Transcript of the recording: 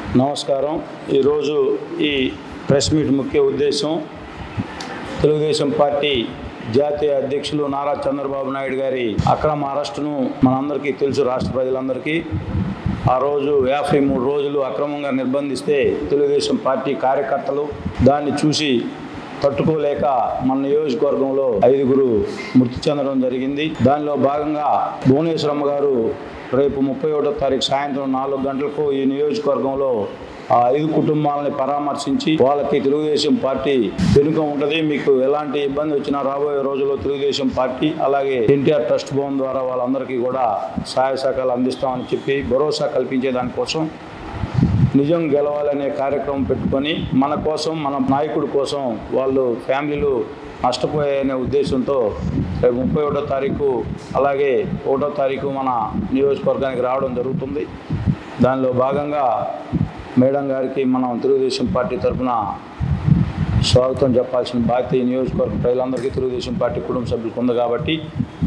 నమస్కారం ఈరోజు ఈ ప్రెస్ మీట్ ముఖ్య ఉద్దేశం తెలుగుదేశం పార్టీ జాతీయ అధ్యక్షులు నారా చంద్రబాబు నాయుడు గారి అక్రమ అరెస్టును మనందరికీ తెలుసు రాష్ట్ర ప్రజలందరికీ ఆ రోజు యాభై మూడు రోజులు అక్రమంగా నిర్బంధిస్తే తెలుగుదేశం పార్టీ కార్యకర్తలు దాన్ని చూసి తట్టుకోలేక మన నియోజకవర్గంలో ఐదుగురు మృతి చెందడం జరిగింది దానిలో భాగంగా భువనేశ్వరమ్మ గారు రేపు ముప్పై ఒకటో తారీఖు సాయంత్రం నాలుగు గంటలకు ఈ నియోజకవర్గంలో ఆ ఐదు కుటుంబాలని పరామర్శించి వాళ్ళకి తెలుగుదేశం పార్టీ వెనుక ఉంటుంది మీకు ఎలాంటి ఇబ్బంది వచ్చినా రాబోయే రోజుల్లో తెలుగుదేశం పార్టీ అలాగే ఎన్టీఆర్ ట్రస్ట్ భవన్ ద్వారా వాళ్ళందరికీ కూడా సహాయ సహకారాలు అందిస్తామని చెప్పి భరోసా కల్పించే దానికోసం నిజం గెలవాలనే కార్యక్రమం పెట్టుకొని మన కోసం మన నాయకుడి కోసం వాళ్ళు ఫ్యామిలీలు నష్టపోయాయనే ఉద్దేశంతో రేపు ముప్పై ఒకటో తారీఖు అలాగే ఒకటో తారీఖు మన నియోజకవర్గానికి రావడం జరుగుతుంది దానిలో భాగంగా మేడం గారికి మనం తెలుగుదేశం పార్టీ తరఫున స్వాగతం చెప్పాల్సిన బాధ్యత ఈ నియోజకవర్గ ప్రజలందరికీ తెలుగుదేశం పార్టీ కుటుంబ సభ్యులకు ఉంది కాబట్టి